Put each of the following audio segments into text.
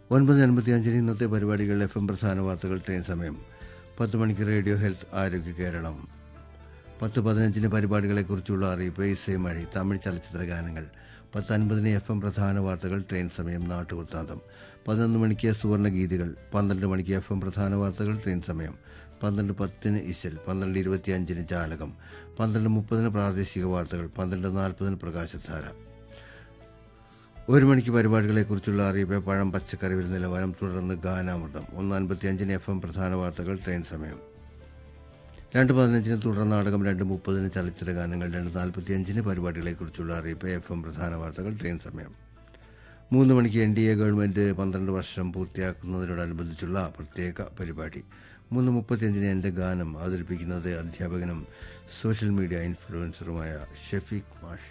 ഒൻപത് അൻപത്തി അഞ്ചിന് ഇന്നത്തെ പരിപാടികൾ എഫ് എം പ്രധാന വാർത്തകൾ ട്രെയിൻ സമയം പത്ത് മണിക്ക് റേഡിയോ ഹെൽത്ത് ആരോഗ്യ കേരളം പത്ത് പതിനഞ്ചിന് പരിപാടികളെക്കുറിച്ചുള്ള അറിയിപ്പ് ഇസൈ മഴി തമിഴ് ചലച്ചിത്ര ഗാനങ്ങൾ പത്ത് അൻപതിന് എഫ് എം പ്രധാന വാർത്തകൾ ട്രെയിൻ സമയം നാട്ടുവൃത്താന്തം പതിനൊന്ന് മണിക്ക് സുവർണ ഗീതികൾ പന്ത്രണ്ട് മണിക്ക് എഫ് എം പ്രധാന വാർത്തകൾ ട്രെയിൻ സമയം പന്ത്രണ്ട് പത്തിന് ഇശൽ പന്ത്രണ്ട് ഇരുപത്തിയഞ്ചിന് ജാലകം പന്ത്രണ്ട് മുപ്പതിന് പ്രാദേശിക വാർത്തകൾ പന്ത്രണ്ട് നാൽപ്പതിന് പ്രകാശധാര ഒരു മണിക്ക് പരിപാടികളെക്കുറിച്ചുള്ള അറിയിപ്പ് പഴം പച്ചക്കറി വില നിലവാരം തുടർന്ന് ഗാനാമൃതം ഒന്ന് അൻപത്തിയഞ്ചിന് എഫ് എം പ്രധാന വാർത്തകൾ ട്രെയിൻ സമയം രണ്ട് പതിനഞ്ചിന് തുടർ നാടകം രണ്ട് മുപ്പതിന് ചലച്ചിത്ര ഗാനങ്ങൾ രണ്ട് നാൽപ്പത്തിയഞ്ചിന് പരിപാടികളെക്കുറിച്ചുള്ള അറിയിപ്പ് എഫ് എം പ്രധാന വാർത്തകൾ ട്രെയിൻ സമയം മൂന്ന് മണിക്ക് എൻ ഡി എ ഗവൺമെൻറ് പന്ത്രണ്ട് വർഷം പൂർത്തിയാക്കുന്നതിനോടനുബന്ധിച്ചുള്ള പ്രത്യേക പരിപാടി മൂന്ന് മുപ്പത്തിയഞ്ചിന് എൻ്റെ ഗാനം അവതരിപ്പിക്കുന്നത് അധ്യാപകനും സോഷ്യൽ മീഡിയ ഇൻഫ്ലുവൻസറുമായ ഷെഫീഖ് മാഷ്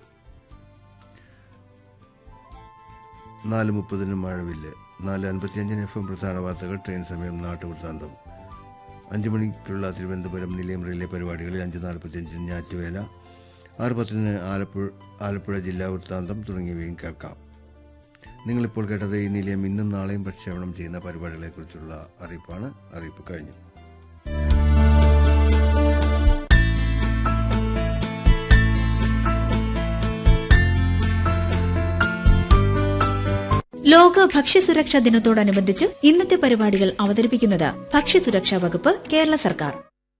നാല് മുപ്പതിന് മഴവില്ല് നാല് അൻപത്തിയഞ്ചിന് എഫ് എം പ്രധാന വാർത്തകൾ ട്രെയിൻ സമയം നാട്ടുവൃത്താന്തം അഞ്ച് മണിക്കുള്ള തിരുവനന്തപുരം നിലയം റിലേ പരിപാടികളിൽ അഞ്ച് നാൽപ്പത്തിയഞ്ചിന് ഞാറ്റുവേല ആറ് പത്തിന് ആലപ്പുഴ ആലപ്പുഴ ജില്ലാ വൃത്താന്തം തുടങ്ങിയവയും കേൾക്കാം നിങ്ങളിപ്പോൾ കേട്ടത് ഈ നിലയം ഇന്നും നാളെയും പ്രക്ഷേപണം ചെയ്യുന്ന പരിപാടികളെക്കുറിച്ചുള്ള അറിയിപ്പാണ് അറിയിപ്പ് കഴിഞ്ഞു ലോക ഭക്ഷ്യസുരക്ഷാ ദിനത്തോടനുബന്ധിച്ച് ഇന്നത്തെ പരിപാടികൾ അവതരിപ്പിക്കുന്നത് ഭക്ഷ്യസുരക്ഷാ വകുപ്പ് കേരള സർക്കാർ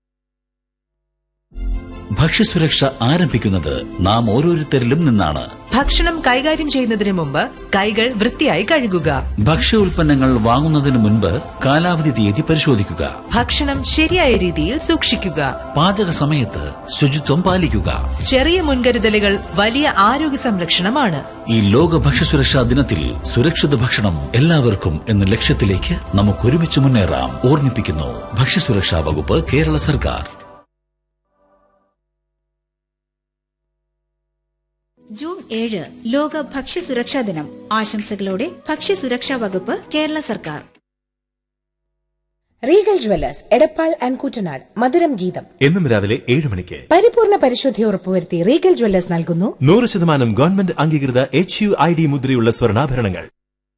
ഭക്ഷ്യസുരക്ഷ ആരംഭിക്കുന്നത് നാം ഓരോരുത്തരിലും നിന്നാണ് ഭക്ഷണം കൈകാര്യം ചെയ്യുന്നതിന് മുമ്പ് കൈകൾ വൃത്തിയായി കഴുകുക ഭക്ഷ്യ ഉൽപ്പന്നങ്ങൾ വാങ്ങുന്നതിന് മുൻപ് കാലാവധി തീയതി പരിശോധിക്കുക ഭക്ഷണം ശരിയായ രീതിയിൽ സൂക്ഷിക്കുക പാചക സമയത്ത് ശുചിത്വം പാലിക്കുക ചെറിയ മുൻകരുതലുകൾ വലിയ ആരോഗ്യ സംരക്ഷണമാണ് ഈ ലോക ഭക്ഷ്യസുരക്ഷാ ദിനത്തിൽ സുരക്ഷിത ഭക്ഷണം എല്ലാവർക്കും എന്ന ലക്ഷ്യത്തിലേക്ക് നമുക്ക് ഒരുമിച്ച് മുന്നേറാം ഓർമ്മിപ്പിക്കുന്നു ഭക്ഷ്യസുരക്ഷാ വകുപ്പ് കേരള സർക്കാർ ജൂൺ ഏഴ് ലോക ഭക്ഷ്യസുരക്ഷാ ദിനം ആശംസകളോടെ ഭക്ഷ്യസുരക്ഷാ വകുപ്പ് കേരള സർക്കാർ Regal Jewellers Edappal and Koottanad Madhuram Geetham എന്നും രാവിലെ ഏഴ് മണിക്ക് പരിപൂർണ പരിശുദ്ധി ഉറപ്പുവരുത്തി റീഗൽ ജ്വല്ലേഴ്സ് നൽകുന്നു നൂറ് ശതമാനം ഗവൺമെന്റ് അംഗീകൃത എച്ച് യു ഐ ഡി മുദ്രയുള്ള സ്വർണ്ണാഭരണങ്ങൾ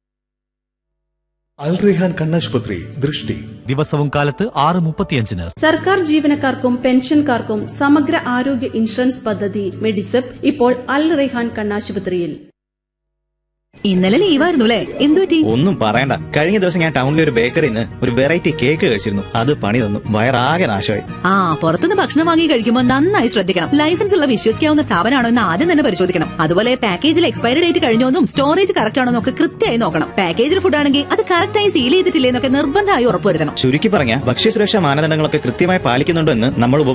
അൽ റെഹാൻ കണ്ണാശുപത്രി ദൃഷ്ടി ദിവസവും കാലത്ത് ആറ് മുപ്പത്തിയഞ്ചിന് സർക്കാർ ജീവനക്കാർക്കും പെൻഷൻകാർക്കും സമഗ്ര ആരോഗ്യ ഇൻഷുറൻസ് പദ്ധതി മെഡിസെപ്പ് ഇപ്പോൾ അൽ റെഹാൻ കണ്ണാശുപത്രിയിൽ ഇന്നലെ ലീവായിരുന്നു അല്ലേ എന്തുപറ്റി ഒന്നും പറയണ്ട കഴിഞ്ഞ ദിവസം ഞാൻ ടൗണിലെ ഒരു ബേക്കറിയിൽ നിന്ന് ഒരു വെറൈറ്റി കേക്ക് കഴിച്ചിരുന്നു അത് പണി തന്നു വയറാകെ നാശമായി ആ പുറത്തുനിന്ന് ഭക്ഷണം വാങ്ങി കഴിക്കുമ്പോൾ നന്നായി ശ്രദ്ധിക്കണം ലൈസൻസ് ഉള്ള വിശ്വസിക്കാവുന്ന സ്ഥാപനമാണോ എന്ന് ആദ്യം തന്നെ പരിശോധിക്കണം അതുപോലെ പാക്കേജിൽ എക്സ്പയറി ഡേറ്റ് കഴിഞ്ഞോന്നും സ്റ്റോറേജ് കറക്റ്റ് ആണോ എന്നൊക്കെ കൃത്യമായി നോക്കണം പാക്കേജിൽ ഫുഡ് ആണെങ്കിൽ അത് കറക്റ്റായി സീൽ ചെയ്തിട്ടില്ലേ എന്നൊക്കെ നിർബന്ധമായി ഉറപ്പുവരുത്തണം ചുരുക്കി പറഞ്ഞ ഭക്ഷ്യസുരക്ഷാ മാനദണ്ഡങ്ങളൊക്കെ കൃത്യമായി പാലിക്കുന്നുണ്ടോ എന്ന് നമ്മൾ